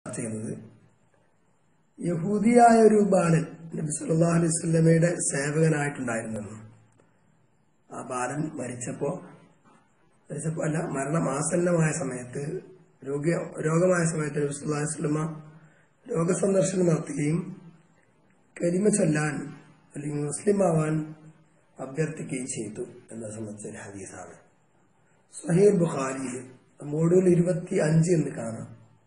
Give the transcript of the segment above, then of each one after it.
ചെയ്യുന്നത് യഹൂദിയായ ഒരു ബാലൻ നബി സല്ലല്ലാഹു അലൈഹി വസല്ലമയുടെ സേവകനായിട്ടുണ്ടായിരുന്നു ആ ബാലൻ മരിച്ചപ്പോ മരിച്ചപ്പോ അല്ല മരണമാസന്നമായ സമയത്ത് രോഗ രോഗമായ സമയത്ത് നബി സല്ലല്ലാഹു അലൈഹി വസല്ലമ രോഗസന്ദർശനം നടത്തുകയും കരിമ ചൊല്ലാൻ അല്ലെങ്കിൽ മുസ്ലിം ആവാൻ അഭ്യർത്ഥിക്കുകയും ചെയ്തു എന്ന സംബന്ധിച്ച ഒരു ഹദീസാണ് സഹീർ ബുഖാരിയിൽ മോഡ്യൂൾ ഇരുപത്തി അഞ്ച് എന്ന് കാണാം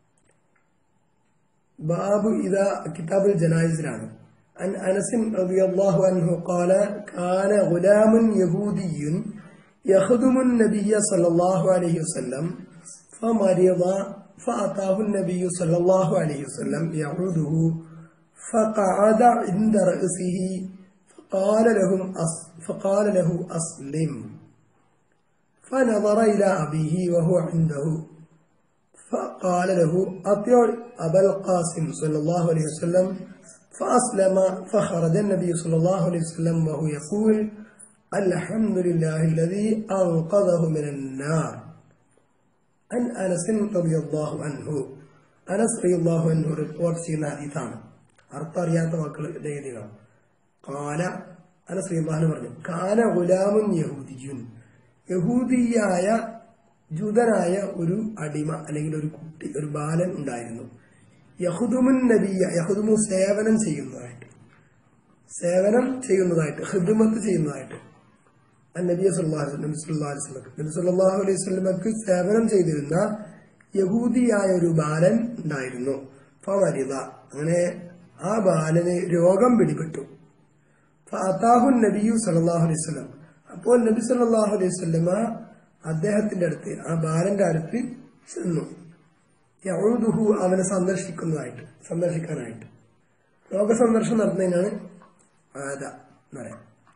ബാബു ഇതാ കിതാബുൽ ജനായിസിലാണ് عن أنس رضي الله عنه قال كان غلام يهودي يخدم النبي صلى الله عليه وسلم فمرض فأتاه النبي صلى الله عليه وسلم يعوده فقعد عند رأسه فقال لهم أص فقال له أسلم فنظر إلى أبيه وهو عنده فقال له أطيع أبا القاسم صلى الله عليه وسلم فأسلم فخرج النبي صلى الله عليه وسلم وهو يقول الحمد لله الذي أنقذه من النار عن أنس رضي الله عنه أنس رضي الله عنه റിപ്പോർട്ട് ചെയ്യുന്ന ഹദീസാണ് അർത്ഥം അറിയാത്ത മക്കളുടെ രീതികളാണ് കാല അനസ് റളിയല്ലാഹു അൻഹു പറഞ്ഞു കാന ഗുലാമുൻ യഹൂദിയുൻ യഹൂദിയായ ജൂതനായ ഒരു അടിമ അല്ലെങ്കിൽ ഒരു കുട്ടി ഒരു ബാലൻ ഉണ്ടായിരുന്നു യഹുദുമുൻ നബിയ യഹുദുമു സേവനം ചെയ്യുന്നതായിട്ട് സേവനം ചെയ്യുന്നതായിട്ട് ഹിദുമത്ത് ചെയ്യുന്നതായിട്ട് നബി സല്ലല്ലാഹു നബി സല്ലല്ലാഹു അലൈഹി വസല്ലം നബി സല്ലല്ലാഹു അലൈഹി വസല്ലമക്ക് സേവനം ചെയ്തിരുന്ന യഹൂദിയായ ഒരു ബാലൻ ഉണ്ടായിരുന്നു ഫമരിത അങ്ങനെ ആ ബാലന് രോഗം പിടിപെട്ടു ഫഅതാഹു നബിയു സല്ലല്ലാഹു അലൈഹി വസല്ലം അപ്പോൾ നബി സല്ലല്ലാഹു അലൈഹി വസല്ലമ അദ്ദേഹത്തിന്റെ അടുത്ത് ആ ബാലന്റെ അടുത്ത് ചെന്നു യൗദുഹു അവനെ സന്ദർശിക്കുന്നതായിട്ട് സന്ദർശിക്കാനായിട്ട് രോഗസന്ദർശനം നടത്തുന്നതിനാണ് ആദ എന്ന് പറയാം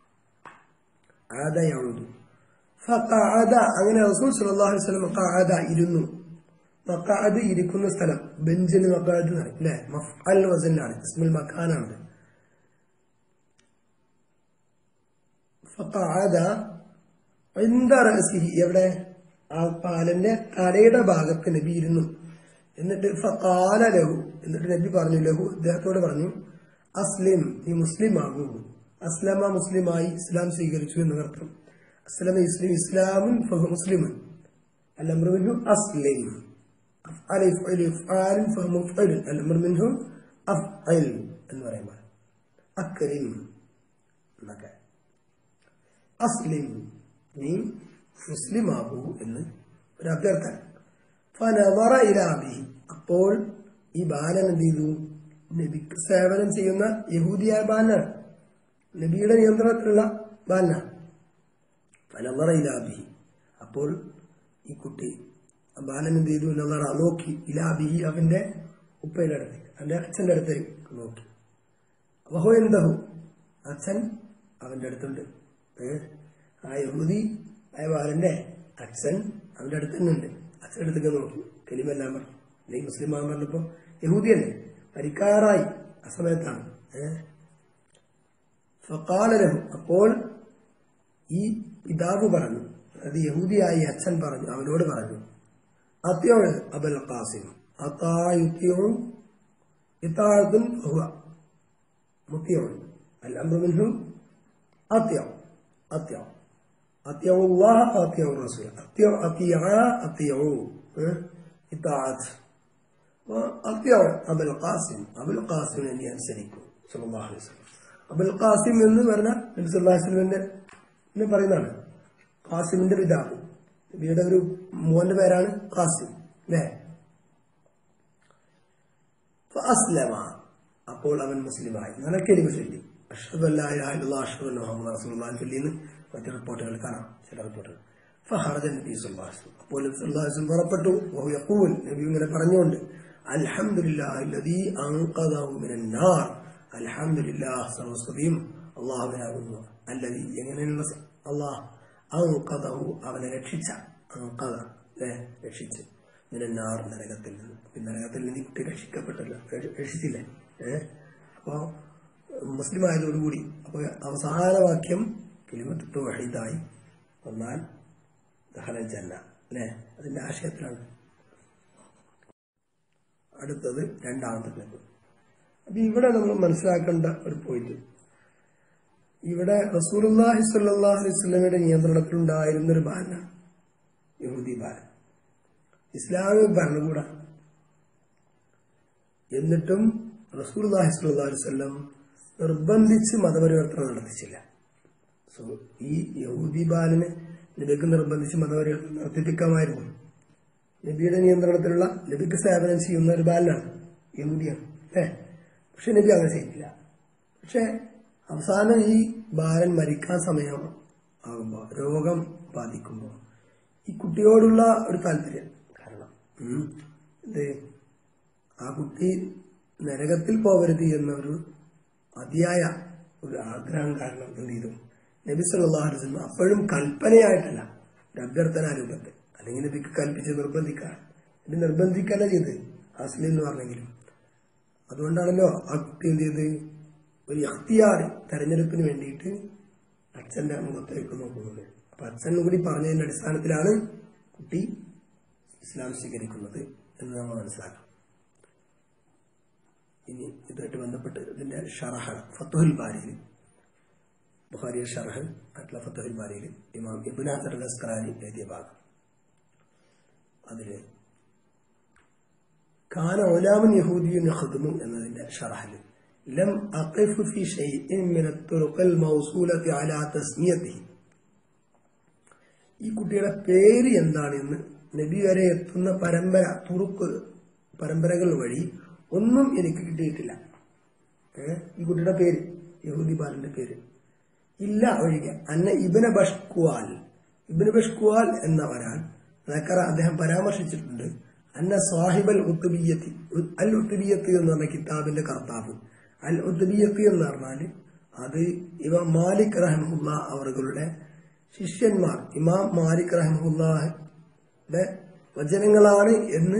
ആദ യൗദു ഫഖഅദ അങ്ങനെ റസൂൽ സല്ലല്ലാഹു അലൈഹി വസല്ലം ഖഅദ ഇരുന്നു മഖഅദ് ഇരിക്കുന്ന സ്ഥലം ബെഞ്ചിന് മഖഅദ് എന്ന് പറയും അല്ലേ മഫ്അൽ വസനാണ് ഇസ്മുൽ മക്കാനാണ് ഫഖഅദ ഇന്ദ റഅസിഹി എവിടെ ആ പാലന്റെ തലയുടെ ഭാഗത്ത് നബി ഇരുന്നു എന്നിട്ട് ഫഖാല ലഹു എന്നിട്ട് നബി പറഞ്ഞു ലഹു അദ്ദേഹത്തോട് പറഞ്ഞു അസ്ലിം നീ മുസ്ലിം ആകൂ അസ്ലമ മുസ്ലിമായി ഇസ്ലാം സ്വീകരിച്ചു എന്നർത്ഥം അസ്ലമ ഇസ്ലിം ഇസ്ലാമുൻ ഫഹു മുസ്ലിമുൻ الأمر منه أسلم أفعل يفعل يفعل فهو مفعل الأمر منه أفعل എന്ന് പറയുമ്പോൾ അക്രിം എന്നൊക്കെ അസ്ലിം നീ മുസ്ലിം ആകൂ എന്ന് ഒരു അഭ്യർത്ഥന ഫനവറ ഇലാബിഹി അപ്പോൾ ഈ ബാലൻ എന്ത് ചെയ്തു നബിക്ക് സേവനം ചെയ്യുന്ന യഹൂദിയായ ബാലനാണ് നബിയുടെ നിയന്ത്രണത്തിലുള്ള ബാലനാണ് ഫനവറ ഇലാബിഹി അപ്പോൾ ഈ കുട്ടി ആ ബാലൻ എന്ത് ചെയ്തു നവറ നോക്കി ഇലാബിഹി അവന്റെ ഉപ്പയുടെ അടുത്ത് അവന്റെ അച്ഛന്റെ അടുത്തേക്ക് നോക്കി വഹോ എന്തഹു അച്ഛൻ അവന്റെ അടുത്തുണ്ട് ഏ? ആ യഹൂദി ആയ ബാലന്റെ അച്ഛൻ അവന്റെ അടുത്ത് തന്നെ ഉണ്ട് അച്ഛൻ്റെ അടുത്തേക്ക് നോക്കി കലിമെല്ലാം പറഞ്ഞു അല്ലെങ്കിൽ മുസ്ലിം ആകാൻ പറഞ്ഞപ്പോ യഹൂദിയല്ലേ പരിക്കാറായി ആ സമയത്താണ് ഏഹ് ഫക്കാലലഹു അപ്പോൾ ഈ പിതാവ് പറഞ്ഞു അത് യഹൂദിയായി അച്ഛൻ പറഞ്ഞു അവനോട് പറഞ്ഞു അത്യോ അബൽ ഖാസിം അത്തായുത്യോ ഇത്താഴത്തുൻ ഫഹുവ മുത്തിയോൺ الأمر منهم أطيعوا أطيعوا أطيعوا الله أطيعوا الرسول أطيعوا أطيعا أطيعوا أه؟ إطاعة وأطيعوا أبا القاسم أبا القاسم أن ينسلكوا صلى الله عليه وسلم أبا القاسم എന്ന് പറഞ്ഞ നബി സല്ലല്ലാഹു അലൈഹി വസല്ലമയുടെ എന്ന് പറയുന്നതാണ് ഖാസിമിന്റെ പിതാവ് നബിയുടെ ഒരു മോന്റെ പേരാണ് ഖാസിം അല്ലേ ഫഅസ്ലമ അപ്പോൾ അവൻ മുസ്ലിമായി നല്ല കെലിമ ചൊല്ലി അഷ്ഹദു അല്ലാ ഇലാഹ ഇല്ലല്ലാഹ് അഷ്ഹദു അന്ന മുഹമ്മദൻ റസൂലുള്ളാഹി ചൊല്ലിന്ന് മറ്റു റിപ്പോർട്ടുകൾ കാണാം ചില റിപ്പോർട്ടുകൾ ഫഹറജ നബി സല്ലല്ലാഹു അലൈഹി വസല്ലം അപ്പോൾ നബി സല്ലല്ലാഹു അലൈഹി വസല്ലം പുറപ്പെട്ടു വഹു യഖൂൽ നബി ഇങ്ങനെ പറഞ്ഞുകൊണ്ട് അൽഹംദുലില്ലാഹി അല്ലദീ അൻഖദഹു മിനൻ നാർ അൽഹംദുലില്ലാഹ് സർവസ്തുതിയും അല്ലാഹുവിനാകുന്നു അല്ലദീ എങ്ങനെയുള്ള സ- അല്ലാഹ് അൻഖദഹു അവനെ രക്ഷിച്ച അൻഖദ അല്ലേ രക്ഷിച്ച് മിനന്നാർ നരകത്തിൽ നിന്ന് ഈ നരകത്തിൽ നിന്ന് ഈ കുട്ടി രക്ഷിക്കപ്പെട്ടല്ലോ രക്ഷ- രക്ഷിച്ചില്ലേ ഏഹ് അപ്പോ മുസ്ലിം ആയതോടുകൂടി അപ്പൊ അവസാന വാക്യം കിലിമത്ത് വഹീദായി വന്നാൽ ദഹലൽ ജന്ന അല്ലേ അതിന്റെ ആശയത്തിലാണ് അടുത്തത് രണ്ടാമത്തെ ക്ലബ് അപ്പൊ ഇവിടെ നമ്മൾ മനസ്സിലാക്കേണ്ട ഒരു പോയിന്റ് ഇവിടെ റസൂലുള്ളാഹി സ്വല്ലല്ലാഹു അലൈഹി വസല്ലമയുടെ നിയന്ത്രണത്തിലുണ്ടായിരുന്ന ഒരു ബാലനാണ് യഹൂദി ബാലൻ ഇസ്ലാമിക ഭരണകൂടം എന്നിട്ടും റസൂലുള്ളാഹി സ്വല്ലല്ലാഹു അലൈഹി വസല്ലം നിർബന്ധിച്ച് മതപരിവർത്തനം നടത്തിച്ചില്ല സോ ഈ യഹൂദി ബാലന് നബിക്ക് നിർബന്ധിച്ച് മതപരിവർത്തനം നടത്തിപ്പിക്കാമായിരുന്നു നബിയുടെ നിയന്ത്രണത്തിലുള്ള നബിക്ക് സേവനം ചെയ്യുന്ന ഒരു ബാലനാണ് യഹൂദിയാണ് അല്ലേ പക്ഷെ നബി അങ്ങനെ ചെയ്തില്ല പക്ഷെ അവസാനം ഈ ബാലൻ മരിക്കാൻ സമയം ആകുമ്പോൾ രോഗം ബാധിക്കുമ്പോൾ ഈ കുട്ടിയോടുള്ള ഒരു താല്പര്യം കാരണം ഉം, ഇത് ആ കുട്ടി നരകത്തിൽ പോകരുത് എന്നൊരു അതിയായ ഒരു ആഗ്രഹം കാരണം എന്ത് ചെയ്തു നബി സല്ലല്ലാഹു അലൈഹി വസല്ലം അപ്പോഴും കൽപ്പനയായിട്ടല്ല ഒരു അഭ്യർത്ഥന രൂപത്തിൽ അല്ലെങ്കിൽ നബിക്ക് കൽപ്പിച്ച് നിർബന്ധിക്കാൻ നബി നിർബന്ധിക്കല്ല ചെയ്ത് അസ്ലി എന്ന് പറഞ്ഞെങ്കിലും അതുകൊണ്ടാണല്ലോ ആ കുട്ടി എന്ത് ചെയ്ത് ഒരു അഖ്തിയാർ തെരഞ്ഞെടുപ്പിന് വേണ്ടിയിട്ട് അച്ഛന്റെ മുഖത്തേക്ക് നോക്കുന്നത് അപ്പൊ അച്ഛൻ കൂടി പറഞ്ഞതിന്റെ അടിസ്ഥാനത്തിലാണ് കുട്ടി ഇസ്ലാം സ്വീകരിക്കുന്നത് എന്ന് നമ്മൾ മനസ്സിലാക്കണം ഇനി ഇതുമായിട്ട് ബന്ധപ്പെട്ട് ഇതിന്റെ ഷറഹാണ് ഫത്തുഹുൽ ബാരിയിൽ ബുഖാരിയ ഷറഹ് ആയിട്ടുള്ള ഫത്തുഹുൽ ബാരിയിൽ ഇമാം ഇബുന അസ്കറാനി എഴുതിയ ഭാഗം അതില് കാന ഒലാമൻ യഹൂദിയും ഖദമും എന്നതിന്റെ ഷറഹിൽ ലം അഖിഫ് ഫി ഷൈഇൻ മിന തുറുഖൽ മൗസൂലത്തി അലാ തസ്മിയത്തിഹി ഈ കുട്ടിയുടെ പേര് എന്താണെന്ന് നബി വരെ എത്തുന്ന പരമ്പര തുറുക്ക് പരമ്പരകൾ വഴി ഒന്നും എനിക്ക് കിട്ടിയിട്ടില്ല ഏ? ഈ കുട്ടിയുടെ പേര് യഹൂദി ബാലന്റെ പേര് ഇല്ല ഒഴികെ അന്ന ഇബിന് ബഷ്കുവാൽ ഇബിന് ബഷ്കുവാൽ എന്ന ഒരാൾ നക്കറ അദ്ദേഹം പരാമർശിച്ചിട്ടുണ്ട് അന്ന സാഹിബൽ ഉത്തുബിയത്തി അൽ ഉത്തുബിയത്ത് എന്ന് പറഞ്ഞ കിതാബിന്റെ കർത്താവ് അൽ ഉത്തുബിയത്ത് എന്ന് പറഞ്ഞാല് അത് ഇവ മാലിക് റഹമുല്ല അവരുടെ ശിഷ്യന്മാർ ഇമാം മാലിക് റഹമുല്ലാന്റെ വചനങ്ങളാണ് എന്ന്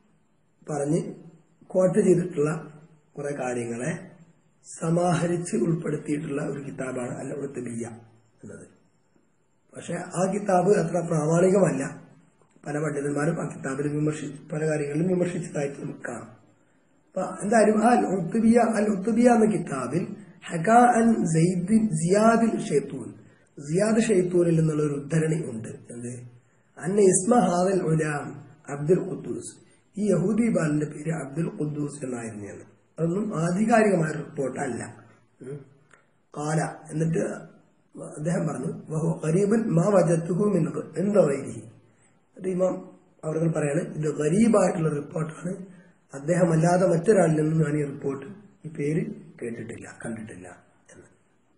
പറഞ്ഞ് കോട്ട് ചെയ്തിട്ടുള്ള കുറെ കാര്യങ്ങളെ സമാഹരിച്ച് ഉൾപ്പെടുത്തിയിട്ടുള്ള ഒരു കിതാബാണ് അൽ ഉത്തുബിയ എന്നത് പക്ഷെ ആ കിതാബ് അത്ര പ്രാമാണികമല്ല പല പണ്ഡിതന്മാരും ആ കിതാബിൽ വിമർശിച്ചു പല കാര്യങ്ങളിലും വിമർശിച്ചതായിട്ട് നമുക്ക് കാണാം അപ്പൊ എന്തായാലും ആ അൽ ഉത്തുബിയ അൽ ഉത്തുബിയ എന്ന കിതാബിൽ ഹകാ അൻ സെയ്ദിൻ സിയാദിൽ ഷെയ്ത്തൂൻ സിയാദ് ഷെയ്ത്തൂനിൽ നിന്നുള്ള ഒരു ഉദ്ധരണി ഉണ്ട് എന്ത് അന്ന ഇസ്മ ഹാദൽ ഉലാം അബ്ദുൽ ഖുദ്ദൂസ് ഈ യഹൂദി ബാലിന്റെ പേര് അബ്ദുൽ ഖുദ്ദൂസ് എന്നായിരുന്നു എന്ന്. അതൊന്നും ആധികാരികമായ റിപ്പോർട്ട് അല്ല ഉം. കാല എന്നിട്ട് അദ്ദേഹം പറഞ്ഞു വഹു ഖരീബുൻ മാ വജത്തുഹു മിൻ എന്താ വൈരിഹി അത് ഇമാം അവർ പറയാണ് ഇത് ഗരീബായിട്ടുള്ള റിപ്പോർട്ടാണ് അദ്ദേഹം അല്ലാതെ മറ്റൊരാളിൽ നിന്നും ഞാൻ ഈ റിപ്പോർട്ട് ഈ പേര് കേട്ടിട്ടില്ല കണ്ടിട്ടില്ല എന്ന്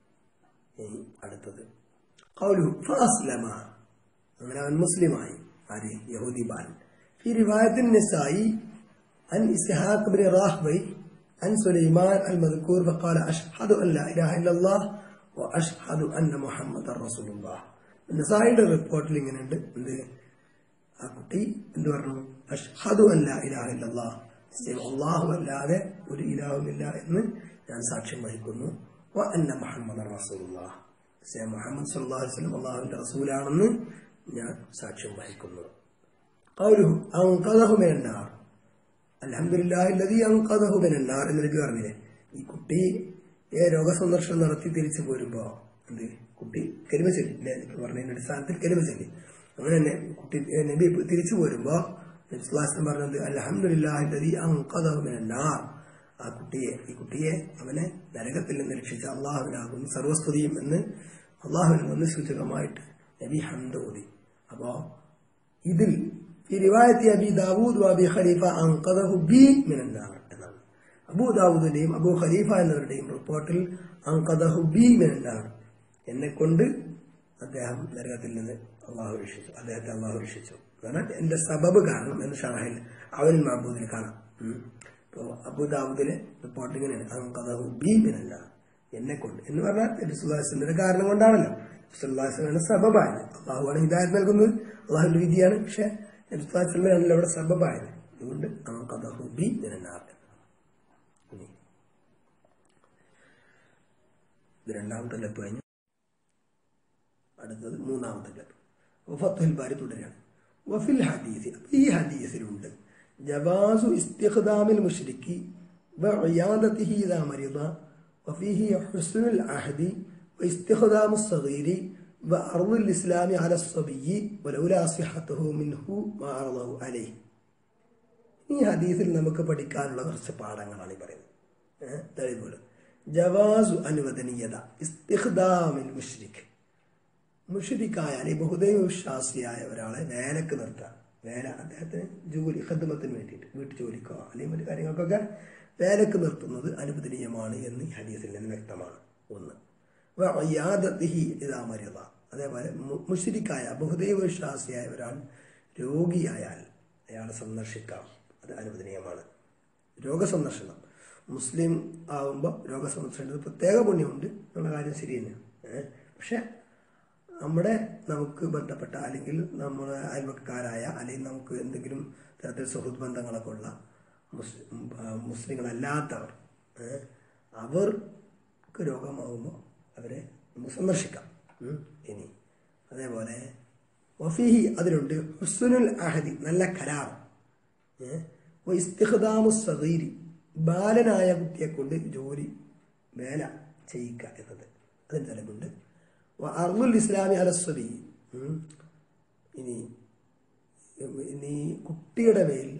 ഇനി അടുത്തത് قوله فأسلم അങ്ങനെ അവൻ മുസ്ലിമായി ആര് യഹൂദി ബാലൻ في رواية النسائي عن إسحاق بن راهوي عن سليمان المذكور فقال أشهد أن لا إله إلا الله وأشهد أن محمد رسول الله നസായിയുടെ റിപ്പോർട്ടിൽ ഇങ്ങനെയുണ്ട് എന്ത് ആ കുട്ടി എന്ത് പറഞ്ഞു അഷ്ഹദു അല്ല ഇലാഹ ഇല്ലല്ലാഹ് നിശ്ചയം അള്ളാഹു അല്ലാതെ ഒരു ഇലാഹുമില്ല എന്ന് ഞാൻ സാക്ഷ്യം വഹിക്കുന്നു വ അന്ന മുഹമ്മദ് റസൂലുള്ളാഹ് നിശ്ചയം മുഹമ്മദ് സല്ലല്ലാഹു അലൈഹി വസല്ലം അള്ളാഹുവിന്റെ റസൂലാണെന്ന് ഞാൻ സാക്ഷ്യം വഹിക്കുന്നു قوله أنقذه من النار الحمد لله الذي أنقذه من النار എന്ന് എനിക്ക് പറഞ്ഞില്ലേ ഈ കുട്ടി ഏ രോഗസന്ദർശനം നടത്തി തിരിച്ചു പോരുമ്പോ എന്ത് കുട്ടി കരിമ ചൊല്ലി അല്ലേ എനിക്ക് പറഞ്ഞതിന്റെ അടിസ്ഥാനത്തിൽ കരിമ ചൊല്ലി അങ്ങനെ തന്നെ കുട്ടി ഏ, നബി തിരിച്ചു പോരുമ്പോ നബി സ്വല്ലല്ലാഹു അലൈഹി വസല്ലം പറഞ്ഞത് അൽഹംദുലില്ലാഹി الذي أنقذه من النار ആ കുട്ടിയെ ഈ കുട്ടിയെ അവനെ നരകത്തിൽ നിന്ന് രക്ഷിച്ച അള്ളാഹുവിനാകുന്നു സർവസ്തുതിയും എന്ന് അള്ളാഹുവിൽ നിന്ന് സൂചകമായിട്ട് നബി ഹംദ് ഓതി അപ്പോ ഇതിൽ ഈ റിവായത്തി അബി ദാവൂദ് അബി ഖലീഫ അങ്കദഹു ബി മിനന്നാർ എന്നാണ് അബൂ ദാവൂദിന്റെയും അബൂ ഖലീഫ എന്നവരുടെയും റിപ്പോർട്ടിൽ അങ്കദഹു ബി മിനന്നാർ എന്നെ കൊണ്ട് അദ്ദേഹം നരകത്തിൽ നിന്ന് അള്ളാഹു രക്ഷിച്ചു അദ്ദേഹത്തെ അള്ളാഹു രക്ഷിച്ചു കാരണം എന്റെ സബബ് കാരണം എന്ന് ഷാഹിൽ അവൻ മഹബൂദിൽ കാണാം ഉം. ഇപ്പോ അബൂ ദാവൂദിലെ റിപ്പോർട്ട് ഇങ്ങനെയാണ് അങ്കദഹു ബി മിനന്നാർ എന്നെ കൊണ്ട് എന്ന് പറഞ്ഞാൽ നബി സുല്ലാസിന്റെ കാരണം കൊണ്ടാണല്ലോ സുല്ലാസിനാണ് സബബായത് അള്ളാഹുവാണ് ഹിദായത് നൽകുന്നത് അള്ളാഹുവിന്റെ വിധിയാണ് പക്ഷെ നബി സുല്ലാസിലാണല്ലോ അവിടെ സബബായത് അതുകൊണ്ട് അങ്കദഹു ബി മിനന്നാർ ഇനി ഇത് രണ്ടാമത്തെ ലപ്പ് കഴിഞ്ഞു അടുത്തത് മൂന്നാമത്തെ ലപ്പ് ഫത്തുൽ ബാരി തുടരുകയാണ് വഫിൽ ഹദീസ് അപ്പൊ ഈ ഹദീസിലുണ്ട് ജവാസു ഇസ്തിഖ്ദാമിൽ മുഷ്രിക്കി وعيادته إذا مرض وفيه حسن العهد واستخدام الصغير وأرض الإسلام على الصبي ولولا صحته منه ما عرضه عليه ഈ ഹദീസിൽ നമുക്ക് പഠിക്കാനുള്ള കുറച്ച് പാഠങ്ങളാണ് ഈ പറയുന്നത് ഏഹ് തെളിവുകൾ ജവാസു അനുവദനീയത ഇസ്തിഖ്ദാമിൽ മുഷ്രിഖ് മുഷരിക്കായ അല്ലെങ്കിൽ ബഹുദൈവ വിശ്വാസിയായ ഒരാളെ വേലക്ക് നിർത്താം വേല അദ്ദേഹത്തിന് ജോലി ഖദ്മത്തിന് വേണ്ടിയിട്ട് വീട്ടു ജോലിക്കോ അല്ലെങ്കിൽ മറ്റു കാര്യങ്ങൾക്കൊക്കെ വേലക്ക് നിർത്തുന്നത് അനുവദനീയമാണ് എന്ന് ഈ ഹദീസിൽ നിന്ന് വ്യക്തമാണ് ഒന്ന് വയ്യാദത്തിഹി ഇതാ മര്യത അതേപോലെ മുഷരിക്കായ ബഹുദൈവ വിശ്വാസിയായ ഒരാൾ രോഗിയായാൽ അയാളെ സന്ദർശിക്കാം അത് അനുവദനീയമാണ് രോഗസന്ദർശനം മുസ്ലിം ആവുമ്പോൾ രോഗസന്ദർശനത്തിന് പ്രത്യേക പുണ്യമുണ്ട് എന്നുള്ള കാര്യം ശരി തന്നെയാണ് ഏഹ് പക്ഷെ നമ്മുടെ നമുക്ക് ബന്ധപ്പെട്ട അല്ലെങ്കിൽ നമ്മുടെ അയൽവക്കാരായ അല്ലെങ്കിൽ നമുക്ക് എന്തെങ്കിലും തരത്തിൽ സുഹൃത്ത് ബന്ധങ്ങളൊക്കെ ഉള്ള മുസ്ലിം മുസ്ലിങ്ങളല്ലാത്തവർ ഏഹ് അവർക്ക് രോഗമാകുമ്പോൾ അവരെ നമുക്ക് സന്ദർശിക്കാം ഉം. ഇനി അതേപോലെ വഫീഹി അതിലുണ്ട് ഹുസ്നുൽ അഹദി നല്ല കരാർ ഇസ്തിഖ്ദാമു സഗീരി ബാലനായ കുട്ടിയെ കൊണ്ട് ജോലി വേല ചെയ്യിക്കുക എന്നത് അതിന് തെളിവുണ്ട് അർമുൽ ഇസ്ലാമി അലസ്വബി ഇനി ഇനി കുട്ടിയുടെ മേൽ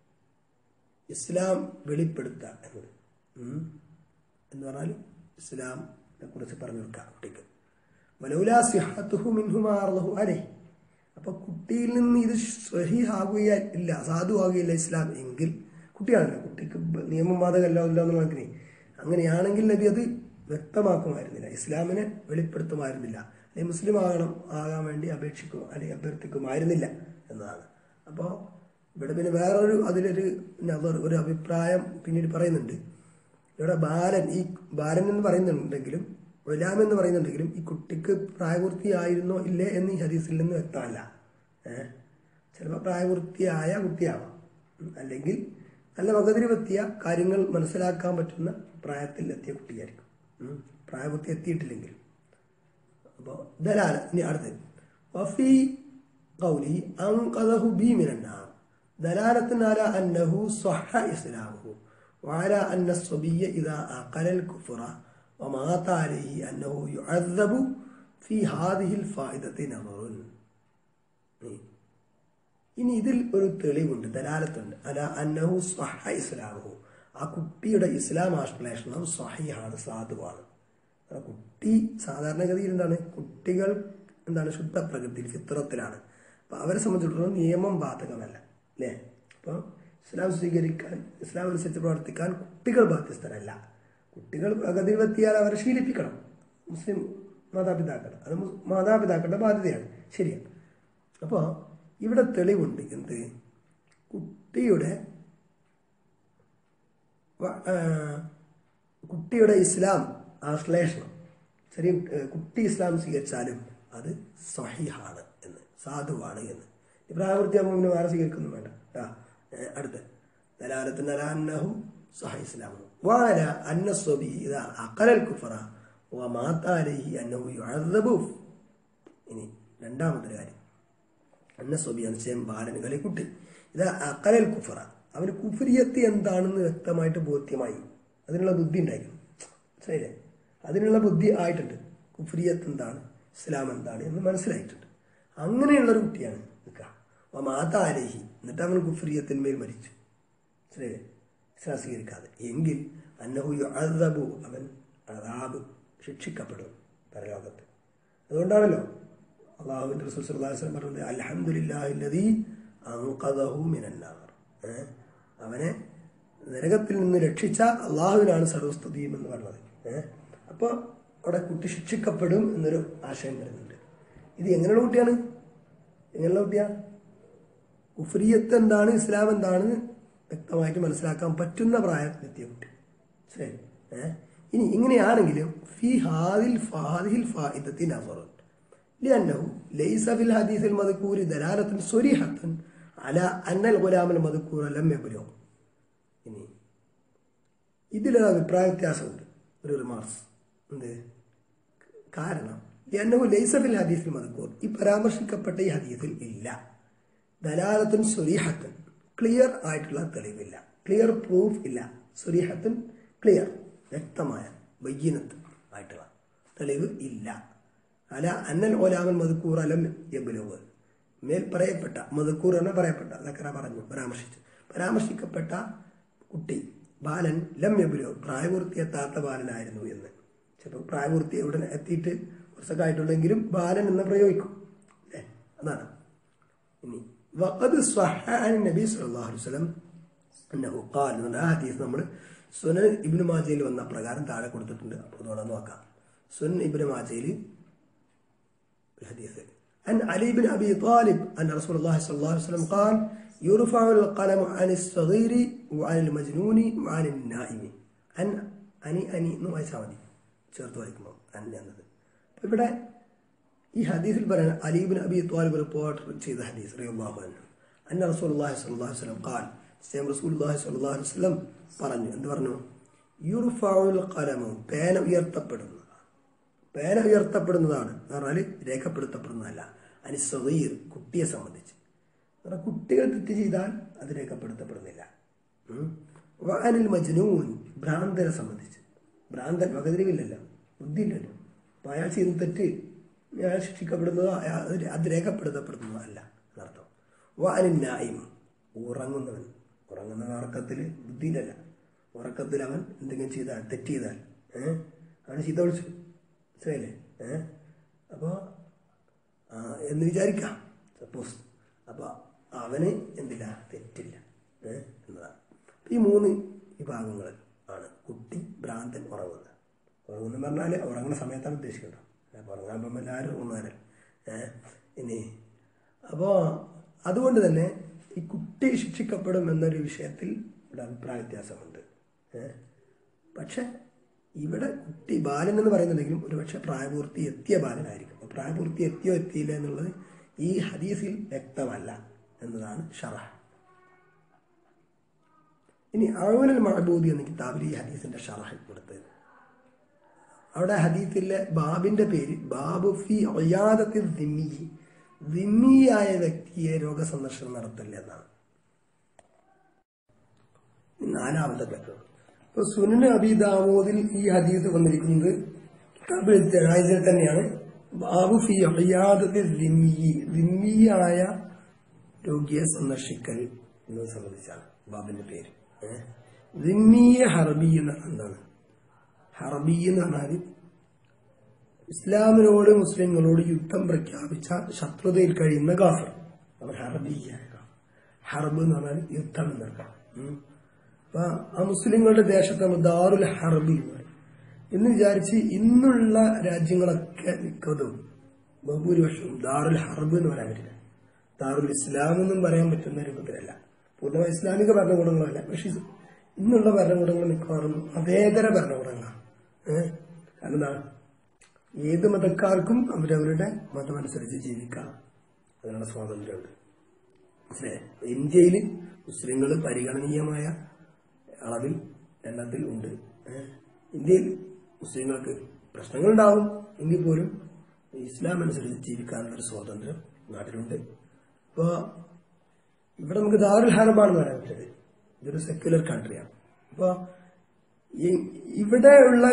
ഇസ്ലാം വെളിപ്പെടുത്തുക എന്നത് ഉം. എന്ന് പറഞ്ഞാൽ ഇസ്ലാമിനെ കുറിച്ച് പറഞ്ഞു കൊടുക്കുക കുട്ടിക്ക് വലൗലാ സിഹത്തുഹു മിൻഹുമാർലഹു അലേ അപ്പൊ കുട്ടിയിൽ നിന്ന് ഇത് സ്വഹീഹാകുക ഇല്ല സാധുവാകുകയില്ല ഇസ്ലാം എങ്കിൽ കുട്ടിയാണല്ലോ കുട്ടിക്ക് നിയമം ബാധകമല്ല ഇല്ല എന്നുള്ള കണക്കിന് അങ്ങനെയാണെങ്കിൽ നബി അത് വ്യക്തമാക്കുമായിരുന്നില്ല ഇസ്ലാമിനെ വെളിപ്പെടുത്തുമായിരുന്നില്ല അല്ലെങ്കിൽ മുസ്ലിം ആകണം ആകാൻ വേണ്ടി അപേക്ഷിക്കും അല്ലെങ്കിൽ അഭ്യർത്ഥിക്കുമായിരുന്നില്ല എന്നതാണ് അപ്പോൾ ഇവിടെ പിന്നെ വേറൊരു അതിലൊരു നവർ ഒരു അഭിപ്രായം പിന്നീട് പറയുന്നുണ്ട് ഇവിടെ ബാലൻ ഈ ബാലൻ എന്ന് പറയുന്നുണ്ടെങ്കിലും ഗുലാം എന്ന് പറയുന്നുണ്ടെങ്കിലും ഈ കുട്ടിക്ക് പ്രായപൂർത്തിയായിരുന്നോ ഇല്ലേ എന്ന് ഈ ഹദീസിൽ നിന്ന് വ്യക്തമല്ല ഏഹ് ചിലപ്പോൾ പ്രായപൂർത്തിയായ കുട്ടിയാവാം ഉം. അല്ലെങ്കിൽ നല്ല വകതിരിവെത്തിയ കാര്യങ്ങൾ മനസ്സിലാക്കാൻ പറ്റുന്ന പ്രായത്തിൽ എത്തിയ കുട്ടിയായിരിക്കും ഉം. പ്രായപൂർത്തി എത്തിയിട്ടില്ലെങ്കിൽ അപ്പോൾ ദലാല ഇനി അടുത്തത് വഫി قوله أنقذه بي من النار دلالة على أنه صح إسلامه وعلى أن الصبي إذا أقل الكفر ومات عليه أنه يعذب في هذه الفائدة نظر ഇനി ഇതിൽ ഒരു തെളിവുണ്ട് ദലാലത്തുണ്ട് അല അന്നഹു സ്വഹ ഇസ്ലാമഹു ആ കുട്ടിയുടെ ഇസ്ലാം ആശ്ലേഷണം സ്വഹിയാണ് സാധുവാണ് ആ കുട്ടി സാധാരണഗതിയിൽ എന്താണ് കുട്ടികൾ എന്താണ് ശുദ്ധ പ്രകൃതിയിൽ ഫിത്രത്തിലാണ് അപ്പൊ അവരെ സംബന്ധിച്ചിടത്തോളം നിയമം ബാധകമല്ല അല്ലേ അപ്പൊ ഇസ്ലാം സ്വീകരിക്കാൻ ഇസ്ലാം അനുസരിച്ച് പ്രവർത്തിക്കാൻ കുട്ടികൾ ബാധ്യസ്ഥരല്ല കുട്ടികൾ പ്രഗതിവെത്തിയാൽ അവരെ ശീലിപ്പിക്കണം മുസ്ലിം മാതാപിതാക്കൾ അത് മു- മാതാപിതാക്കളുടെ ബാധ്യതയാണ് ശരിയാണ് അപ്പോൾ ഇവിടെ തെളിവുണ്ട് എന്ത് കുട്ടിയുടെ വ- ആ, കുട്ടിയുടെ ഇസ്ലാം ആശ്ലേഷണം ചെറിയ ഏ, കുട്ടി ഇസ്ലാം സ്വീകരിച്ചാലും അത് സഹിഹാണ് എന്ന് സാധുവാണ് എന്ന് ഈ പ്രായപൂർത്തിയാകുമ്പോൾ പിന്നെ വേറെ സ്വീകരിക്കുന്നു വേണ്ട ആ, ഏ, അടുത്ത് ദലാലത്തിന് അലാന്നഹു സഹ ഇസ്ലാമു വാല അന്ന സ്വബി ഇതാ അക്കലൽ കുഫറ വമാതാലഹി അന്നഹു യുഅദ്ദബു ഇനി രണ്ടാമത്തെ കാര്യം അന്ന സ്വബി നിശ്ചയം ബാലനുകളെ കുട്ടി ഇത് അക്കലൽ കുഫറ അവന് കുഫരിയത്ത് എന്താണെന്ന് വ്യക്തമായിട്ട് ബോധ്യമായി അതിനുള്ള ബുദ്ധി ഉണ്ടായിരുന്നു മനസ്സിലായില്ലേ അതിനുള്ള ബുദ്ധി ആയിട്ടുണ്ട് കുഫരിയത്ത് എന്താണ് ഇസ്ലാം എന്താണ് എന്ന് മനസ്സിലായിട്ടുണ്ട് അങ്ങനെയുള്ളൊരു കുട്ടിയാണ് നിൽക്കുക അപ്പൊ മാതാലേഹി എന്നിട്ട് അവൻ കുഫരിയത്തിന്മേൽ മരിച്ചു മനസ്സിലായില്ലേ ഇസ്ലാം സ്വീകരിക്കാതെ എങ്കിൽ അന്നഹു യുഅദ്ദബു അവൻ അതാബ് ശിക്ഷിക്കപ്പെടും പരലോകത്ത് അതുകൊണ്ടാണല്ലോ അള്ളാഹുവിന്റെ റസൂൽ സല്ലല്ലാഹു അലൈഹി വസല്ലം പറഞ്ഞത് അൽഹംദുലില്ലാഹില്ലദീ അൻഖദഹു മിനന്നാർ ഏ? അവനെ നരകത്തിൽ നിന്ന് രക്ഷിച്ച അള്ളാഹുവിനാണ് സർവസ്തുതിയും എന്ന് പറഞ്ഞത് ഏഹ് അപ്പോൾ അവിടെ കുട്ടി ശിക്ഷിക്കപ്പെടും എന്നൊരു ആശയം വരുന്നുണ്ട് ഇത് എങ്ങനെയുള്ള കുട്ടിയാണ് എങ്ങനെയുള്ള കുട്ടിയാ കുഫ്രിയത്ത് എന്താണ് ഇസ്ലാം എന്താണ് വ്യക്തമായിട്ട് മനസ്സിലാക്കാൻ പറ്റുന്ന പ്രായത്തിലെത്തിയ കുട്ടി ശരി ഏഹ് ഇനി ഇങ്ങനെയാണെങ്കിലും ഫി ഹാദിൽ ഫാദിൽ ഫായിദത്തിൻ അഫറുൻ لأنه ليس في الحديث المذكور دلالة صريحة على أن الغلام المذكور لم يبلغ ഇനി ഇതിലൊരു അഭിപ്രായ വ്യത്യാസമുണ്ട് ഒരു റിമാർക്സ് എന്ത് കാരണം ലأنه ليس في الحديث المذكور ഈ പരാമർശിക്കപ്പെട്ട ഈ ഹദീസിൽ ഇല്ല ദലാലത്തുൻ സുരീഹത്തുൻ ക്ലിയർ ആയിട്ടുള്ള തെളിവില്ല ക്ലിയർ പ്രൂഫ് ഇല്ല സുരീഹത്തുൻ ക്ലിയർ വ്യക്തമായ ബയ്യനത്ത് ആയിട്ടുള്ള തെളിവ് ഇല്ല അല അന്നൽ ഓലാമൻ മധുക്കൂർ അലം എബുലോവ് മേൽ പറയപ്പെട്ട മധുക്കൂർ എന്ന പറയപ്പെട്ട ലക്കറ പറഞ്ഞു പരാമർശിച്ചു പരാമർശിക്കപ്പെട്ട കുട്ടി ബാലൻ ലം എബുലോ പ്രായപൂർത്തി എത്താത്ത ബാലനായിരുന്നു എന്ന് ചിലപ്പോൾ പ്രായപൂർത്തി ഉടനെ എത്തിയിട്ട് കുറച്ചൊക്കെ ആയിട്ടുണ്ടെങ്കിലും ബാലൻ എന്ന് പ്രയോഗിക്കും അല്ലേ അതാണ് ഇനി വഖദ് സ്വഹാൻ നബി സല്ലല്ലാഹു അലൈഹി വസല്ലം അന്നഹു ഖാൽ എന്ന ആ ഹദീസ് നമ്മൾ സുനൻ ഇബ്നു മാജയിൽ വന്ന പ്രകാരം താഴെ കൊടുത്തിട്ടുണ്ട് അപ്പോൾ അതുകൊണ്ട് നോക്കാം സുനൻ ഇബ്നു മാജയിൽ ഒരു ഹദീസ് عن علي بن ابي طالب ان رسول الله صلى الله عليه وسلم قال يرفع القلم عن الصغير وعن المجنون وعن النائم عن അനി അനി എന്ന് വായിച്ചാൽ മതി ചേർത്ത് വായിക്കുമ്പോൾ അനി എന്നത് അപ്പൊ ഇവിടെ ഈ ഹദീസിൽ പറയുന്ന അലീബിൻ അബി ത്വാലിബ് റിപ്പോർട്ട് ചെയ്ത ഹദീസ് റളിയല്ലാഹു അൻഹു അന്ന റസൂലുള്ളാഹി സ്വല്ലല്ലാഹു അലൈഹി വസല്ലം ഖാൽ സേം റസൂലുള്ളാഹി സ്വല്ലല്ലാഹു അലൈഹി വസല്ലം പറഞ്ഞു എന്ത് പറഞ്ഞു യുർഫഉൽ ഖലമു പേന ഉയർത്തപ്പെടുന്നതാണ് പേന ഉയർത്തപ്പെടുന്നതാണ് എന്ന് പറഞ്ഞാൽ രേഖപ്പെടുത്തപ്പെടുന്നതല്ല അനി സഗീർ കുട്ടിയെ സംബന്ധിച്ച് എന്ന് പറഞ്ഞാൽ കുട്ടികൾ തെറ്റ് ചെയ്താൽ അത് രേഖപ്പെടുത്തപ്പെടുന്നില്ല ഉം. വഅനിൽ മജ്നൂൻ ഭ്രാന്തനെ സംബന്ധിച്ച് ഭ്രാന്തൻ വകതിരിവില്ലല്ലോ ബുദ്ധിയില്ലല്ലോ അപ്പൊ അയാൾ ചെയ്യുന്ന തെറ്റ് അയാൾ ശിക്ഷിക്കപ്പെടുന്നതോ അയാൾ അത് അത് രേഖപ്പെടുത്തപ്പെടുന്നതോ അല്ല എന്നർത്ഥം വഅനിൽ നായിം ഉറങ്ങുന്നവൻ ഉറങ്ങുന്നവൻ ഉറക്കത്തിൽ ബുദ്ധിയിലല്ല ഉറക്കത്തിൽ അവൻ എന്തെങ്കിലും ചെയ്താൽ തെറ്റ് ചെയ്താൽ ഏഹ് അവന് ചീത്ത വിളിച്ചു മനസ്സിലായില്ലേ ഏഹ് അപ്പോൾ എന്ന് വിചാരിക്കാം സപ്പോസ് അപ്പോൾ അവന് എന്തില്ല തെറ്റില്ല ഏഹ് എന്നതാണ് ഈ മൂന്ന് വിഭാഗങ്ങൾ ആണ് കുട്ടി ഭ്രാന്തൻ ഉറങ്ങുന്നത് ഉറങ്ങുന്നു പറഞ്ഞാൽ ഉറങ്ങുന്ന സമയത്താണ് ഉദ്ദേശിക്കുന്നത് അപ്പോൾ ഉറങ്ങാൻ പോകുമ്പോൾ എല്ലാവരും ഉറങ്ങുന്നവരെ ഏഹ് ഇനി അപ്പോൾ അതുകൊണ്ട് തന്നെ ഈ കുട്ടി ശിക്ഷിക്കപ്പെടും എന്നൊരു വിഷയത്തിൽ ഇവിടെ അഭിപ്രായ വ്യത്യാസമുണ്ട് ഏഹ് പക്ഷെ ഇവിടെ കുട്ടി ബാലൻ എന്ന് പറയുന്നുണ്ടെങ്കിലും ഒരുപക്ഷെ പ്രായപൂർത്തി എത്തിയ ബാലനായിരിക്കും അപ്പോൾ പ്രായപൂർത്തി എത്തിയോ എത്തിയില്ല എന്നുള്ളത് ഈ ഹദീസിൽ വ്യക്തമല്ല എന്നതാണ് ഷറഹ് ഇനി അഴുവനൽ മഹബൂദി എന്ന കിതാബിൽ ഈ ഹദീസിന്റെ ഷറഹ് കൊടുത്തത് അവിടെ ഹദീസിലെ ബാബിന്റെ പേര് ബാബു ഫി ഒയാദത്തിൽ ദിമ്മി ദിമ്മിയായ വ്യക്തിയെ രോഗസന്ദർശനം നടത്തല്ല എന്നാണ് നാലാമത്തെ പേര് ഇപ്പൊ സുനന് അബി ദാവൂദിൽ ഈ ഹദീസ് വന്നിരിക്കുന്നത് കിതാബിൽ ജനായിസിൽ തന്നെയാണ് ബാബു ഫി ഒയാദത്തിൽ ദിമ്മി ദിമ്മിയായ രോഗിയെ സന്ദർശിക്കൽ എന്നത് സംബന്ധിച്ചാണ് ബാബിന്റെ പേര് ഏഹ്? ദിമ്മിയ ഹർബി എന്ന് പറഞ്ഞാൽ എന്താണ് ഹർബി എന്ന് പറഞ്ഞാൽ ഇസ്ലാമിനോട് മുസ്ലിങ്ങളോട് യുദ്ധം പ്രഖ്യാപിച്ച ശത്രുതയിൽ കഴിയുന്ന ഗാഫർ അവർ ഹർബിയായ ഗാഫർ. ഹർബ് എന്ന് പറഞ്ഞാൽ യുദ്ധം എന്നർത്ഥം ഉം. അപ്പൊ ആ മുസ്ലിങ്ങളുടെ ദേശത്ത് നമ്മൾ ദാറുൽ ഹർബി എന്ന് പറയും എന്ന് വിചാരിച്ച് ഇന്നുള്ള രാജ്യങ്ങളൊക്കെ മിക്കതും ബഹുഭൂരിപക്ഷവും ദാറുൽ ഹർബ് എന്ന് പറയാൻ പറ്റില്ല ദാറുൽ ഇസ്ലാം എന്നും പറയാൻ പറ്റുന്ന രൂപത്തിലല്ല പൂർണ്ണമായി ഇസ്ലാമിക ഭരണകൂടങ്ങളല്ല പക്ഷെ ഇത് ഇന്നുള്ള ഭരണകൂടങ്ങൾ മിക്കവാറും മതേതര ഭരണകൂടങ്ങളാണ് ഏഹ് കാരണം എന്താണ് ഏത് മതക്കാർക്കും അവരവരുടെ മതമനുസരിച്ച് ജീവിക്കാം അതിനുള്ള സ്വാതന്ത്ര്യമുണ്ട് മനസ്സിലായോ? ഇന്ത്യയിൽ മുസ്ലിങ്ങൾ പരിഗണനീയമായ അളവിൽ എണ്ണത്തിൽ ഉണ്ട് ഏഹ്? ഇന്ത്യയിൽ മുസ്ലിങ്ങൾക്ക് പ്രശ്നങ്ങളുണ്ടാവും എങ്കിൽ പോലും ഇസ്ലാം അനുസരിച്ച് ജീവിക്കാനുള്ള ഒരു സ്വാതന്ത്ര്യം നാട്ടിലുണ്ട് ഇപ്പോ ഇവിടെ നമുക്ക് ദാറുൽ ഹറബാണെന്ന് പറയാൻ പറ്റത് ഇതൊരു സെക്യുലർ കൺട്രിയാണ് അപ്പോ ഈ- ഇവിടെയുള്ള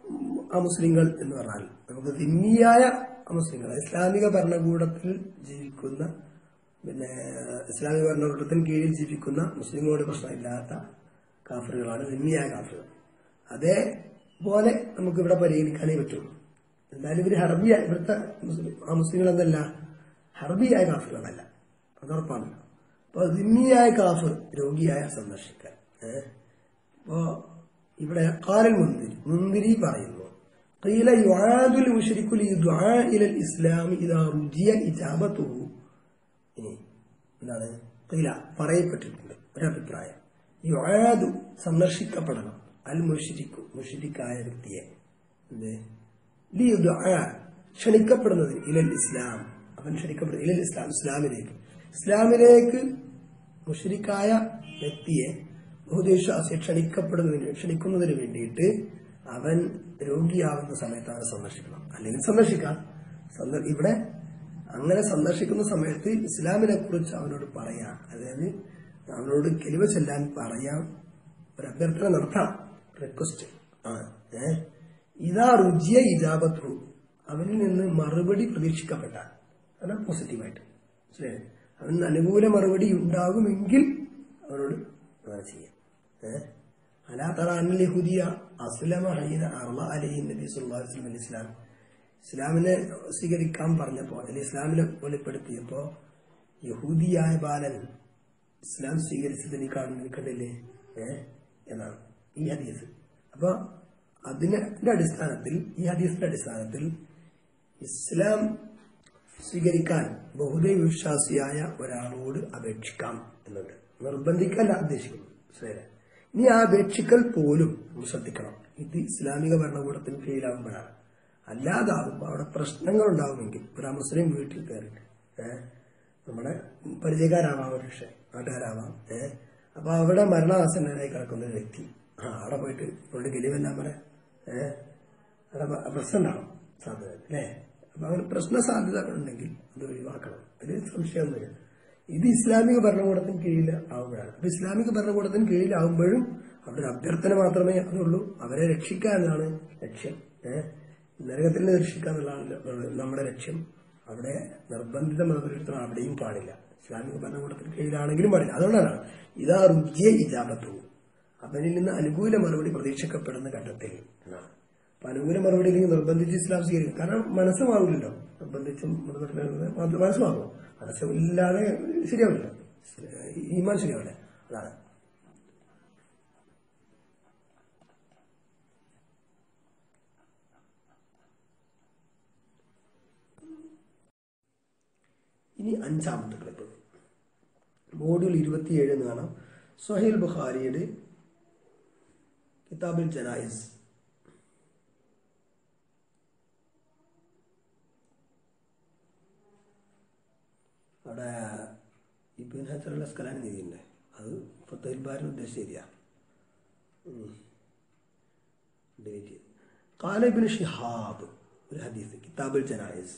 ആ മുസ്ലിങ്ങൾ എന്ന് പറഞ്ഞാൽ നമുക്ക് ദിന്നിയായ ആ മുസ്ലിങ്ങൾ ഇസ്ലാമിക ഭരണകൂടത്തിൽ ജീവിക്കുന്ന പിന്നെ ഇസ്ലാമിക ഭരണകൂടത്തിന് കീഴിൽ ജീവിക്കുന്ന മുസ്ലിങ്ങളോട് പ്രശ്നമില്ലാത്ത കാഫറുകളാണ് ദിന്നിയായ കാഫറുകൾ അതേപോലെ നമുക്ക് ഇവിടെ പരിഗണിക്കാനേ പറ്റുള്ളൂ എന്തായാലും ഇവര് ഹർബിയ ഇവിടുത്തെ മുസ്ലിം ആ മുസ്ലിങ്ങൾ എന്നല്ല ഹർബിയായ കാഫറുകളല്ല അതുറപ്പാണ് അപ്പൊ ദിന്നിയായ കാഫർ രോഗിയായ സന്ദർശിക്കാൻ ഏഹ് അപ്പോ ഇവിടെ കാലൽ മുന്തിരി മുന്തിരി പറയുന്നു قيل يعاد المشرك للدعاء الى الاسلام اذا رجي اجابته ഇനി എന്താണ് قيل പറയപ്പെട്ടിട്ടുണ്ട് ഒരഭിപ്രായം യുആദു സന്ദർശിക്കപ്പെടണം അൽ മുഷിരിക്കു മുഷിരിക്കായ വ്യക്തിയെ എന്ത് ലിയുദ്ആ ക്ഷണിക്കപ്പെടുന്നത് ഇലൽ ഇസ്ലാം അവൻ ക്ഷണിക്കപ്പെടുന്നത് ഇലൽ ഇസ്ലാം ഇസ്ലാമിലേക്ക് ഇസ്ലാമിലേക്ക് മുഷരിക്കായ വ്യക്തിയെ ബഹുദവിശ്വാസിയെ ക്ഷണിക്കപ്പെടുന്നതിന് ക്ഷണിക്കുന്നതിന് വേണ്ടിയിട്ട് അവൻ രോഗിയാവുന്ന സമയത്ത് അവനെ സന്ദർശിക്കണം അല്ലെങ്കിൽ സന്ദർശിക്കാം സന്ദർ- ഇവിടെ അങ്ങനെ സന്ദർശിക്കുന്ന സമയത്ത് ഇസ്ലാമിനെ കുറിച്ച് അവനോട് പറയാം അതായത് അവനോട് കെലിവ ചെല്ലാൻ പറയാം ഒരു അഭ്യർത്ഥന നടത്താം റിക്വസ്റ്റ് ആ ഏ ഇതാ രുചിയ ഇജാബത്തു അവനിൽ നിന്ന് മറുപടി പ്രതീക്ഷിക്കപ്പെട്ടാൽ അതാണ് പോസിറ്റീവായിട്ട് മനസ്സിലായി അവന് അനുകൂല മറുപടി ഉണ്ടാകുമെങ്കിൽ അവനോട് അങ്ങനെ ചെയ്യാം ഏഹ് അലാ തറ അന്നൽ യഹൂദിയ അസ്ലമ ഹൈന അർള അലൈഹി നബി സല്ലല്ലാഹു അലൈഹി വസല്ലം ഇസ്ലാം ഇസ്ലാമിനെ സ്വീകരിക്കാൻ പറഞ്ഞപ്പോ അല്ലെങ്കിൽ ഇസ്ലാമിനെ വെളിപ്പെടുത്തിയപ്പോ യഹൂദിയായ ബാലൻ ഇസ്ലാം സ്വീകരിച്ചതിനെ കാണുന്ന കണ്ടില്ലേ ഏഹ് എന്നാണ് ഈ ഹദീസ് അപ്പൊ അതിന്റെ അടിസ്ഥാനത്തിൽ ഈ ഹദീസിന്റെ അടിസ്ഥാനത്തിൽ ഇസ്ലാം സ്വീകരിക്കാൻ ബഹുദൈവ വിശ്വാസിയായ ഒരാളോട് അപേക്ഷിക്കാം എന്നുണ്ട് നിർബന്ധിക്കല്ല ഉദ്ദേശിക്കുന്നു ശരി ഇനി ആ അപേക്ഷിക്കൽ പോലും നമ്മൾ ശ്രദ്ധിക്കണം ഇത് ഇസ്ലാമിക ഭരണകൂടത്തിന് കീഴിലാകുമ്പോഴാണ് അല്ലാതാകുമ്പോൾ അവിടെ പ്രശ്നങ്ങൾ ഉണ്ടാവുമെങ്കിൽ ഒരു മുസ്ലിം വീട്ടിൽ കയറിയിട്ട് ഏഹ് നമ്മുടെ പരിചയക്കാരാവാം ഒരു പക്ഷേ നാട്ടുകാരാവാം ഏഹ് അപ്പൊ അവിടെ മരണാസന്നനായി കിടക്കുന്ന ഒരു വ്യക്തി ആ അവിടെ പോയിട്ട് കൊണ്ട് ഗലിവെല്ലാം പറയാം ഏഹ് അവിടെ പ- പ്രശ്നം ഉണ്ടാവും സാധ്യത അല്ലേ അപ്പൊ അങ്ങനെ പ്രശ്ന സാധ്യത ഉണ്ടെങ്കിൽ അത് ഒഴിവാക്കണം അതിൽ സംശയമൊന്നുമില്ല ഇത് ഇസ്ലാമിക ഭരണകൂടത്തിന് കീഴിൽ ആവുമ്പോഴാണ് അപ്പൊ ഇസ്ലാമിക ഭരണകൂടത്തിന് കീഴിലാവുമ്പോഴും അവിടെ ഒരു അഭ്യർത്ഥന മാത്രമേ അതുള്ളൂ അവരെ രക്ഷിക്കുക എന്നതാണ് ലക്ഷ്യം ഏഹ് നരകത്തിൽ നിന്ന് രക്ഷിക്കുക എന്നുള്ളതാണ് നമ്മുടെ ലക്ഷ്യം അവിടെ നിർബന്ധിത മതപരിവർത്തനം അവിടെയും പാടില്ല ഇസ്ലാമിക ഭരണകൂടത്തിന് കീഴിലാണെങ്കിലും പാടില്ല അതുകൊണ്ടാണ് ഇതാ രുചിയ ഇജാബത്തു അവനിൽ നിന്ന് അനുകൂല മറുപടി പ്രതീക്ഷിക്കപ്പെടുന്ന ഘട്ടത്തിൽ എന്നാണ് അപ്പൊ അനുകൂല മറുപടി ഇല്ലെങ്കിൽ നിർബന്ധിച്ച് ഇസ്ലാം സ്വീകരിക്കും കാരണം മനസ്സുമാവില്ലല്ലോ നിർബന്ധിച്ചും മതപരിവർത്തനം മനസ്സുമാകും മനസ്സില്ലാതെ ശരിയാവില്ല ഈമാൻ ശരിയാവില്ല അതാണ് ഇനി അഞ്ചാമത്തെ ക്ലിപ്പ് മോഡ്യൂൾ ഇരുപത്തിയേഴ് എന്ന് കാണാം സൊഹൈൽ ബുഖാരിയുടെ കിതാബുൽ ജനായിസ് അവിടെ ഇബിൻ ഹജറുൽ അസ്കലാൻ നീതിയുണ്ട് അത് ഫത്തഹിൽ ബാരിന് ഉദ്ദേശിച്ച ഏരിയ ഡിലീറ്റ് ചെയ്തു قال ابن شهاب الحديث كتاب الجنائز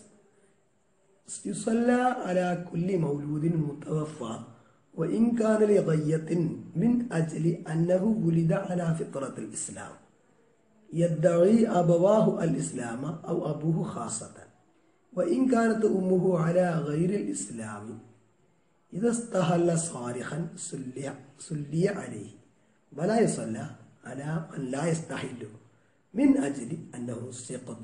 يصلى على كل مولود متوفى وإن كان لغية من أجل أنه ولد على فطرة الإسلام يدعي أبواه الإسلام أو أبوه خاصة وإن كانت أمه على غير الإسلام إذا استهل صارخا سلي, سلي عليه ولا يصلى على من لا يستحل من أجل أنه ثقة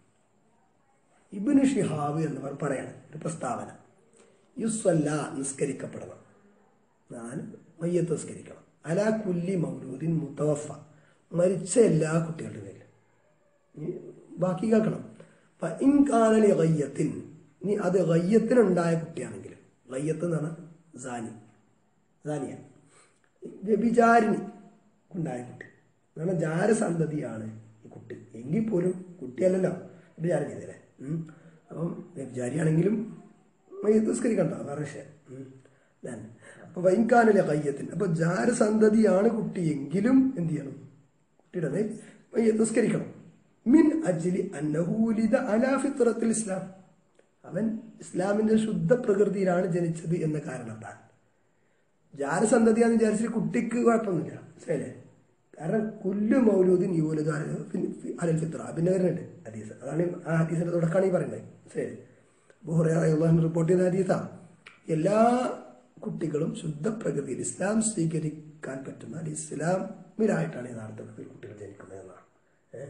ഇബിന് ഷിഹാബ് എന്നിവർ പറയണം ഒരു പ്രസ്താവന യുസ്വല്ല നിസ്കരിക്കപ്പെടണം ഞാൻ മയ്യത്ത് നിസ്കരിക്കണം അലാ കുല്ലി മൗലൂദിൻ മുത്തവഫ മരിച്ച എല്ലാ കുട്ടികളുടെ മേലും ഇനി ബാക്കി കേൾക്കണം അപ്പൊ ഇൻകാനലി ഗയ്യത്തിൻ ഇനി അത് ഗയ്യത്തിനുണ്ടായ കുട്ടിയാണെങ്കിൽ ഗയ്യത്ത് എന്ന് പറഞ്ഞാൽ സാനി സാനിയ വ്യഭിചാരിണി ഉണ്ടായ കുട്ടി എന്ന് പറഞ്ഞാൽ ജാരസന്തതിയാണ് ഈ കുട്ടി എങ്കിൽ പോലും കുട്ടിയല്ലല്ലോ വ്യഭിചാരം ചെയ്തല്ലേ ഉം. അപ്പം വ്യഭിചാരിയാണെങ്കിലും മയ്യത്ത് നിസ്കരിക്കണ്ട വേറെ വിഷയം ഉം. ഞാൻ അപ്പൊ വൈകാനിലെ കയ്യത്തിന് അപ്പൊ ജാരസന്തതിയാണ് കുട്ടി എങ്കിലും എന്ത് ചെയ്യണം കുട്ടിയുടെ മേൽ മയ്യത്ത് നിസ്കരിക്കണം മിൻ അജ്ലി അന്നഹൂലിത അലാ ഫിത്രത്തിൽ ഇസ്ലാം അവൻ ഇസ്ലാമിന്റെ ശുദ്ധ പ്രകൃതിയിലാണ് ജനിച്ചത് എന്ന കാരണത്താൽ ജാരസന്തതിയാന്ന് വിചാരിച്ചിട്ട് കുട്ടിക്ക് കുഴപ്പമൊന്നുമില്ല മനസ്സിലായില്ലേ കാരണം കുല്ലു മൗലൂദിൻ യൂലത് അലൽ ഫിത്ര പിന്നെ വരുന്നുണ്ട് ഹദീസ് അതാണ് ഈ- ആ ഹദീസിന്റെ തുടക്കമാണ് ഈ പറയുന്നത് മനസ്സിലായി ബുഹുറ റിപ്പോർട്ട് ചെയ്ത ഹദീസാ എല്ലാ കുട്ടികളും ശുദ്ധ പ്രകൃതിയിൽ ഇസ്ലാം സ്വീകരിക്കാൻ പറ്റുന്ന അല്ലെങ്കിൽ ഇസ്ലാമിലായിട്ടാണ് യഥാർത്ഥത്തിൽ കുട്ടികൾ ജനിക്കുന്നത് എന്നാണ് ഏഹ്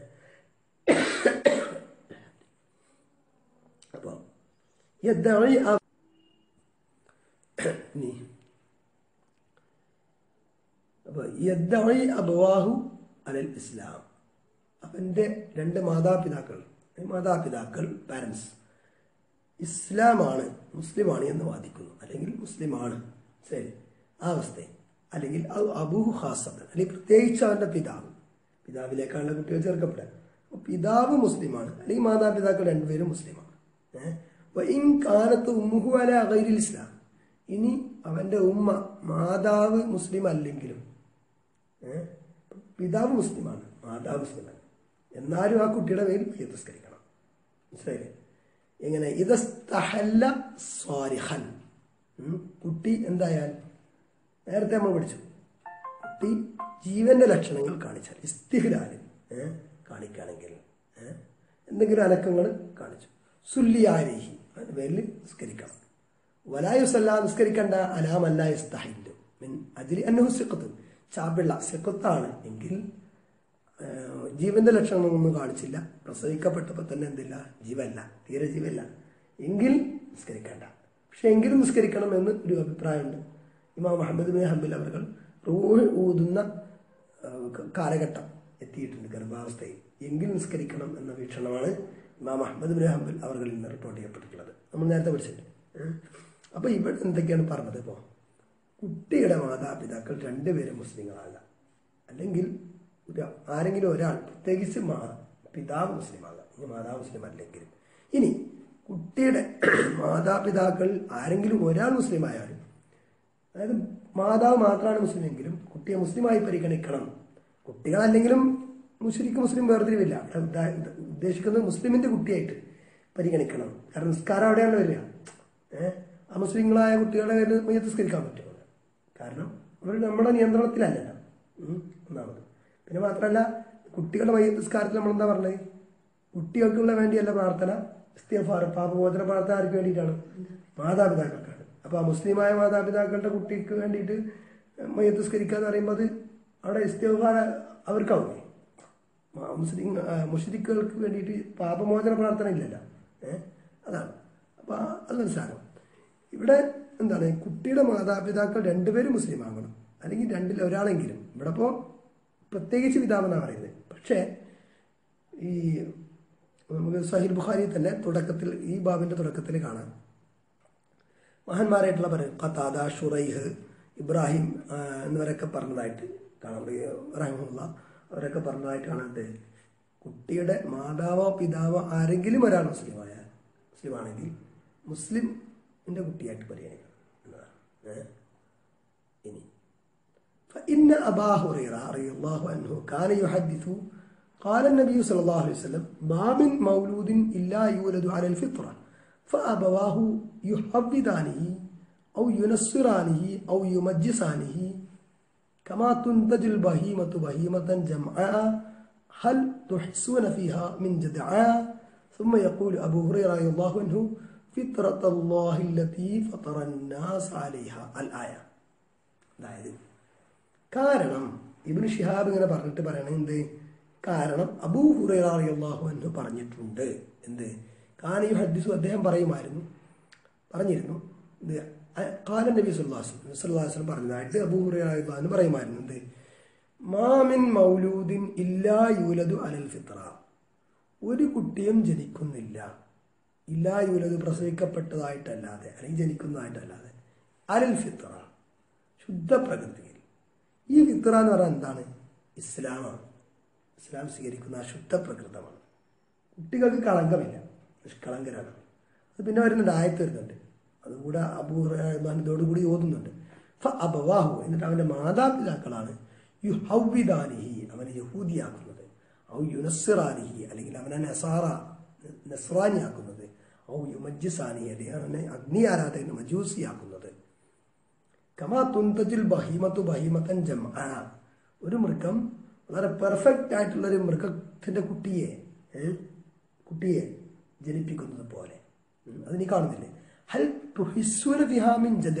അപ്പൊ യദ്ദഈ അ- ഇനി അപ്പൊ യദ്ദഈ അബവാഹു അലൽ ഇസ്ലാം അവന്റെ രണ്ട് മാതാപിതാക്കൾ മാതാപിതാക്കൾ പാരൻസ് ഇസ്ലാമാണ് മുസ്ലിമാണ് എന്ന് വാദിക്കുന്നു അല്ലെങ്കിൽ മുസ്ലിമാണ് ശരി ആ അവസ്ഥയിൽ അല്ലെങ്കിൽ അത് അബൂഹു ഖാസത്തൻ അല്ലെങ്കിൽ പ്രത്യേകിച്ച് അവന്റെ പിതാവ് പിതാവിലേക്കാണ് കുട്ടികൾ ചേർക്കപ്പെടുക അപ്പൊ പിതാവ് മുസ്ലിമാണ് അല്ലെങ്കിൽ മാതാപിതാക്കൾ രണ്ടുപേരും മുസ്ലിമാണ് ഏഹ് അപ്പൊ ഇൻ കാലത്ത് ഉമ്മുഹു അല അഗൈരിൽ ഇസ്ലാം ഇനി അവന്റെ ഉമ്മ മാതാവ് മുസ്ലിം അല്ലെങ്കിലും ഏഹ് പിതാവ് മുസ്ലിമാണ് മാതാവ് മുസ്ലിമാണ് എന്നാലും ആ കുട്ടിയുടെ പേരിൽ മയ്യത്ത് നിസ്കരിക്കണം മനസ്സിലായില്ലേ എങ്ങനെ ഇതസ്തഹല്ല സ്വാരിഹൻ ഉം. കുട്ടി എന്തായാൽ നേരത്തെ നമ്മൾ പഠിച്ചു കുട്ടി ജീവന്റെ ലക്ഷണങ്ങൾ കാണിച്ചാൽ ഇസ്തിഹ്ലാല് ഏഹ് കാണിക്കുകയാണെങ്കിൽ ഏഹ് എന്തെങ്കിലും അനക്കങ്ങൾ കാണിച്ചു സുല്ലിയാലേഹി അതിന്റെ പേരിൽ നിസ്കരിക്കണം വലായുസല്ല നിസ്കരിക്കണ്ട അലാമല്ല ഇസ്തഹില്ലു മിൻ അതിൽ അന്നഹു സിഖത്ത് ചാപിള്ള സിഖത്താണ് എങ്കിൽ ഏഹ്, ജീവന്റെ ലക്ഷണങ്ങളൊന്നും കാണിച്ചില്ല പ്രസവിക്കപ്പെട്ടപ്പോൾ തന്നെ എന്തില്ല ജീവല്ല തീരെ ജീവല്ല എങ്കിൽ നിസ്കരിക്കണ്ട പക്ഷെ എങ്കിലും നിസ്കരിക്കണം എന്ന് ഒരു അഭിപ്രായമുണ്ട് ഇമാം മുഹമ്മദ് ബിൻ ഹംബിൽ അവർ റൂഹ് ഊതുന്ന ഏഹ്, ക- കാലഘട്ടം എത്തിയിട്ടുണ്ട് ഗർഭാവസ്ഥയിൽ എങ്കിൽ നിസ്കരിക്കണം എന്ന വീക്ഷണമാണ് ഇമാം അഹമ്മദ് ബിൻ ഹംബൽ അവരിൽ നിന്ന് റിപ്പോർട്ട് ചെയ്യപ്പെട്ടിട്ടുള്ളത് നമ്മൾ നേരത്തെ പഠിച്ചിട്ടുണ്ട് ഏഹ്. അപ്പൊ ഇവിടെ എന്തൊക്കെയാണ് പറഞ്ഞത് ഇപ്പോ കുട്ടിയുടെ മാതാപിതാക്കൾ രണ്ടുപേരും മുസ്ലിങ്ങളല്ല അല്ലെങ്കിൽ ഒരു ആരെങ്കിലും ഒരാൾ പ്രത്യേകിച്ച് മാ പിതാവ് മുസ്ലിമാകാം ഇനി മാതാവ് മുസ്ലിം അല്ലെങ്കിലും ഇനി കുട്ടിയുടെ മാതാപിതാക്കൾ ആരെങ്കിലും ഒരാൾ മുസ്ലിം ആയാലും അതായത് മാതാവ് മാത്രമാണ് മുസ്ലിം എങ്കിലും കുട്ടിയെ മുസ്ലിമായി പരിഗണിക്കണം കുട്ടികളല്ലെങ്കിലും മുസ്ലിക്ക് മുസ്ലിം വേർതിരിവില്ല അവിടെ ഉദ്ദാ- ഉദ്ദേശിക്കുന്നത് മുസ്ലിമിന്റെ കുട്ടിയായിട്ട് പരിഗണിക്കണം കാരണം നിസ്കാരം അവിടെയാണ് വരിക ഏഹ് ആ മുസ്ലിങ്ങളായ കുട്ടികളെ പേരിൽ മയ്യത്ത് നിസ്കരിക്കാൻ പറ്റുമോ കാരണം അവർ നമ്മുടെ നിയന്ത്രണത്തിലല്ലല്ലോ ഉം, ഒന്നാമത് പിന്നെ മാത്രമല്ല കുട്ടികളുടെ മയ്യത്ത് നിസ്കാരത്തിൽ നമ്മൾ എന്താ പറഞ്ഞത് കുട്ടികൾക്കുള്ള വേണ്ടിയല്ല പ്രാർത്ഥന ഇസ്തിഫാർ പാപമോചന പ്രാർത്ഥന ആർക്ക് വേണ്ടിയിട്ടാണ് മാതാപിതാക്കൾക്കാണ് അപ്പൊ ആ മുസ്ലിമായ മാതാപിതാക്കളുടെ കുട്ടിക്ക് വേണ്ടിയിട്ട് മയ്യത്ത് നിസ്കരിക്കുക എന്ന് പറയുമ്പോൾ അത് അവിടെ ഇസ്തിഫാർ അവർക്കാവില്ലേ മ- മുസ്ലിം ആ, മുസ്ലിക്കുകൾക്ക് വേണ്ടിയിട്ട് പാപമോചന പ്രാർത്ഥന ഇല്ലല്ലോ ഏഹ് അതാണ് അപ്പൊ ആ- അത് മനസ്സിലാക്കണം ഇവിടെ എന്താണ് കുട്ടിയുടെ മാതാപിതാക്കൾ രണ്ടുപേരും മുസ്ലിം ആകണം അല്ലെങ്കിൽ രണ്ടിൽ ഒരാളെങ്കിലും ഇവിടെ ഇപ്പോ പ്രത്യേകിച്ച് പിതാവെന്നാണ് പറയുന്നത് പക്ഷേ ഈ നമുക്ക് സഹിൽ ബുഖാരി തന്നെ തുടക്കത്തിൽ ഈ ബാബിന്റെ തുടക്കത്തിൽ കാണാം മഹാന്മാരായിട്ടുള്ള പറയും ഖത്താദ ഷുറൈഹ് ഇബ്രാഹിം ആ, എന്നിവരൊക്കെ പറഞ്ഞതായിട്ട് കാണാം റഹമുല്ല അവരൊക്കെ പറഞ്ഞതായിട്ട് കാണുന്നത് കുട്ടിയുടെ മാതാവോ പിതാവോ ആരെങ്കിലും ഒരാൾ മുസ്ലിമായ മുസ്ലിം ആണെങ്കിൽ മുസ്ലിമിന്റെ കുട്ടിയായിട്ട് പരിഗണിക്കണം എന്നതാണ് ഏ? ഇനി فإن أبا هريرة رضي الله عنه كان يحدث قال النبي صلى الله عليه وسلم ما من مولود إلا يولد على الفطرة فأبواه يحفظانه أو ينصرانه أو يمجسانه كما تنتج البهيمة بهيمة جمعاء هل تحسون فيها من جدعاء ثم يقول أبو هريرة رضي الله عنه فطرة الله التي فطر الناس عليها الآية അതായത് കാരണം ഇബിന് ഷിഹാബ് ഇങ്ങനെ പറഞ്ഞിട്ട് പറയണ എന്ത് കാരണം അബൂ ഹുറൈറാഹു എന്ന് പറഞ്ഞിട്ടുണ്ട് എന്ത് കാനീ ഹദ്ദിസു അദ്ദേഹം പറയുമായിരുന്നു പറഞ്ഞിരുന്നു ഇത് കാലൻ നബി സുല്ലാസ് സുല്ലാസ്ലം പറഞ്ഞതായിട്ട് അബൂ ഹുറൈറാഹു എന്ന് പറയുമായിരുന്നു എന്ത് മാമിൻ മൗലൂദിൻ ഇല്ലാ യൂലദു അലൽ ഫിത്ര ഒരു കുട്ടിയും ജനിക്കുന്നില്ല ഇല്ലാ യൂലദ് പ്രസവിക്കപ്പെട്ടതായിട്ടല്ലാതെ അല്ലെങ്കിൽ ജനിക്കുന്നതായിട്ടല്ലാതെ അലൽ ഫിത്ര ശുദ്ധ പ്രകൃതിയിൽ ഈ ഫിത്ര എന്ന് പറഞ്ഞാൽ എന്താണ് ഇസ്ലാമാണ് ഇസ്ലാം സ്വീകരിക്കുന്ന ആ ശുദ്ധ പ്രകൃതമാണ് കുട്ടികൾക്ക് കളങ്കമില്ല നിഷ്കളങ്കരാണ് അത് പിന്നെ വരുന്നുണ്ട് ആയത്ത് വരുന്നുണ്ട് അതുകൂടെ അബൂഹത്തോടുകൂടി ഓതുന്നുണ്ട് ഫ അബവാഹു എന്നിട്ട് അവന്റെ മാതാപിതാക്കളാണ് യു ഹൗവിദാനിഹി അവനെ യഹൂദിയാക്കുന്നത് ഔ യുനസ്സിറാനിഹി അല്ലെങ്കിൽ അവനെ നസാറ നസ്രാനിയാക്കുന്നത് ഔ യുമജ്ജിസാനി അല്ലെങ്കിൽ അവനെ അഗ്നി ആരാധകന് മജൂസിയാക്കുന്നത് കമാ തുന്തജിൽ ബഹീമത്തു ബഹീമത്തൻ ജം ഒരു മൃഗം വളരെ പെർഫെക്റ്റ് ആയിട്ടുള്ള ഒരു മൃഗത്തിന്റെ കുട്ടിയെ ഏ, കുട്ടിയെ ജനിപ്പിക്കുന്നത് പോലെ ഉം, അതിനി കാണുന്നില്ലേ ഹൽ തുഹിസ്വര ഫിഹാമിൻ ജദ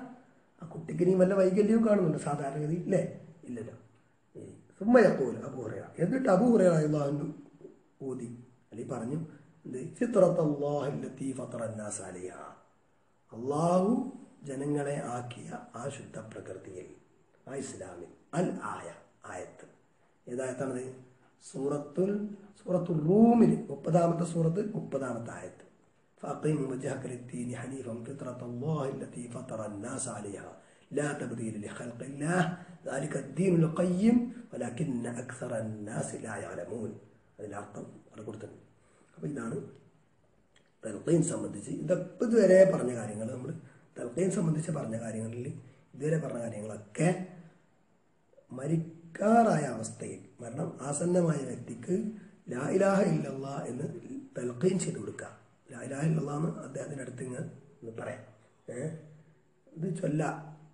ആ കുട്ടിക്ക് ഇനി വല്ല വൈകല്യവും കാണുന്നുണ്ട് സാധാരണഗതി ഇല്ലേ ഇല്ലല്ലോ സുമ്മയക്കൂല അബൂഹറ എന്നിട്ട് അബൂഹറ ഊതി അല്ലെങ്കിൽ പറഞ്ഞു എന്ത് ഫിത്രത്തല്ലാഹില്ലത്തി ഫത്രന്നാസ് അലിഹ അള്ളാഹു ജനങ്ങളെ ആക്കിയ ആ ശുദ്ധ പ്രകൃതിയിൽ ആ ഇസ്ലാമിൽ അൽ ആയ ആയത്ത് ഏതായത്താണത് സൂറത്തുൽ സൂറത്തുൽ റൂമിൽ മുപ്പതാമത്തെ സൂറത്ത് മുപ്പതാമത്തെ ആയത്ത് فأقيم وجهك للدين حنيفا فطرة الله التي فطر الناس عليها لا تبديل لخلق الله ذلك الدين القيم ولكن أكثر الناس لا يعلمون അതിൻ്റെ അർത്ഥം അവിടെ കൊടുത്തിട്ടുണ്ട് അപ്പോൾ ഇതാണ് തൽക്കീൻ സംബന്ധിച്ച് ഇതൊക്കെ ഇതുവരെ പറഞ്ഞ കാര്യങ്ങൾ നമ്മൾ തൽക്കീൻ സംബന്ധിച്ച് പറഞ്ഞ കാര്യങ്ങളിൽ ഇതുവരെ പറഞ്ഞ കാര്യങ്ങളൊക്കെ മരിക്കാറായ അവസ്ഥയിൽ മരണം ആസന്നമായ വ്യക്തിക്ക് ലാ ഇലാഹ ഇല്ലല്ല എന്ന് തൽക്കീൻ ചെയ്ത് കൊടുക്കുക ലാ ഇലാഹ ഇല്ലല്ല എന്ന് അദ്ദേഹത്തിൻ്റെ അടുത്ത് ഇങ്ങ് ഒന്ന് പറയാം ഏഹ് ഇത് ചൊല്ല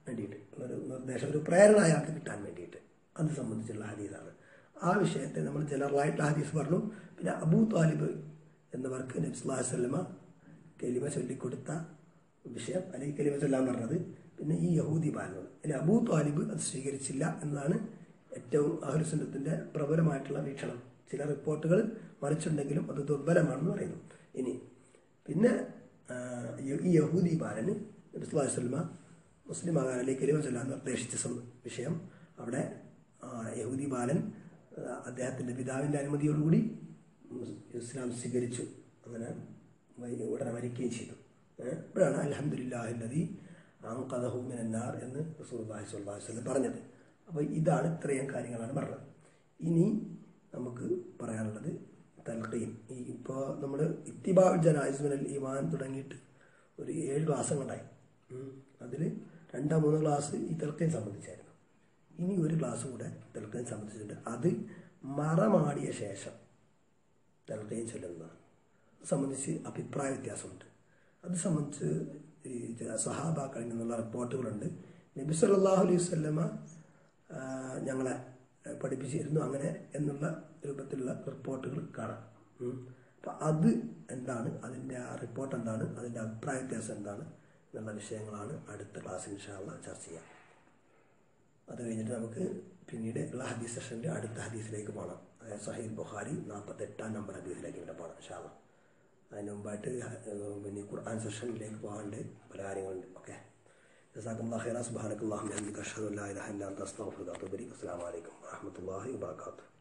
വേണ്ടിയിട്ട് ഒരു നിർദ്ദേശം ഒരു പ്രേരണ അയാൾക്ക് കിട്ടാൻ വേണ്ടിയിട്ട് അത് സംബന്ധിച്ചുള്ള ഹദീസാണ് ആ വിഷയത്തെ നമ്മൾ ജനറലായിട്ടുള്ള ഹദീസ് പറഞ്ഞു പിന്നെ അബൂ താലിബ് എന്നവർക്ക് നബ്സ്ലാഹു വല്ലമ കെലിമ ചൊല്ലിക്കൊടുത്ത വിഷയം അല്ലെങ്കിൽ കെലിമ ചൊല്ലാൻ പറഞ്ഞത് പിന്നെ ഈ യഹൂദി ബാലനോട് അല്ലെ അബൂ താലിബ് അത് സ്വീകരിച്ചില്ല എന്നതാണ് ഏറ്റവും അഹുസുന്നത്തിന്റെ പ്രബലമായിട്ടുള്ള വീക്ഷണം ചില റിപ്പോർട്ടുകൾ മറിച്ചുണ്ടെങ്കിലും അത് ദുർബലമാണെന്ന് പറയുന്നു ഇനി പിന്നെ ആ, ഈ യഹൂദി ബാലന് നബ്സ്ലാഹു വല്ലമ മുസ്ലിം ആകാൻ അല്ലെങ്കിൽ കെലിമ ചൊല്ലാൻ നിർദ്ദേശിച്ച സം- വിഷയം അവിടെ ആ, യഹൂദി ബാലൻ ആ, അദ്ദേഹത്തിന്റെ പിതാവിന്റെ അനുമതിയോടുകൂടി മുസ്- ഇസ്ലാം സ്വീകരിച്ചു അങ്ങനെ വൈ- ഉടനെ മരിക്കുകയും ചെയ്തു ഏഹ്? ഇപ്പോഴാണ് അലഹമുല്ലാഹില്ലതി ആങ്കദഹുമിനാർ എന്ന് റസൂർബാഹി സ്വല്ലാഹു വസ്ലം പറഞ്ഞത് അപ്പോൾ ഇതാണ് ഇത്രയും കാര്യങ്ങളാണ് പറഞ്ഞത് ഇനി നമുക്ക് പറയാനുള്ളത് തൽക്കീൻ ഈ ഇപ്പോൾ നമ്മൾ ഇത്തിബാ ജനായിസ്മിനൽ ഈമാൻ തുടങ്ങിയിട്ട് ഒരു ഏഴ് ക്ലാസ് ഉണ്ടായി അതിൽ രണ്ടോ മൂന്നോ ക്ലാസ് ഈ തെൽക്കീൻ സംബന്ധിച്ചായിരുന്നു ഇനി ഒരു ക്ലാസ് കൂടെ തെൽക്കീൻ സംബന്ധിച്ചിട്ടുണ്ട് അത് മറമാടിയ ശേഷം നൽകുകയും ചൊല്ലുന്നതാണ് അത് സംബന്ധിച്ച് അഭിപ്രായ വ്യത്യാസമുണ്ട് അത് സംബന്ധിച്ച് ഈ ചില സഹാബാക്കളിൽ നിന്നുള്ള റിപ്പോർട്ടുകളുണ്ട് നബി സല്ലല്ലാഹു അലൈഹി വസല്ലമ ആ, ഞങ്ങളെ പഠിപ്പിച്ചിരുന്നു അങ്ങനെ എന്നുള്ള രൂപത്തിലുള്ള റിപ്പോർട്ടുകൾ കാണാം ഉം. അപ്പൊ അത് എന്താണ് അതിൻ്റെ ആ റിപ്പോർട്ട് എന്താണ് അതിൻ്റെ അഭിപ്രായ വ്യത്യാസം എന്താണ് എന്നുള്ള വിഷയങ്ങളാണ് അടുത്ത ക്ലാസ് ഇൻഷാല്ല ചർച്ച ചെയ്യാം അത് കഴിഞ്ഞിട്ട് നമുക്ക് പിന്നീട് ഉള്ള ഹദീസ് സെഷനിൽ അടുത്ത ഹദീസിലേക്ക് പോകണം അതായത് സഹീൽ ബുഖാരി നാൽപ്പത്തെട്ടാം നമ്പർ ഹദീസിലേക്ക് ഇവിടെ പോകണം ഇൻഷാല്ല അതിന് മുമ്പായിട്ട് ഏഹ്, പിന്നെ ഖുർആൻ സെഷനിലേക്ക് പോകാണ്ട് പല കാര്യങ്ങളുണ്ട് ഓക്കെ ജസാക്കും അല്ലാഹ് ഖൈറ സുബ്ഹാനക്കല്ലാഹു വബിഹംദിക അഷ്ഹദു അൻ ലാ ഇലാഹ ഇല്ല അൻത അസ്തഗ്ഫിറുക വഅത്തുബു ഇലൈക് അസ്സലാമു അലൈക്കും വറഹ്മത്തുള്ളാഹി വബറകാതുഹു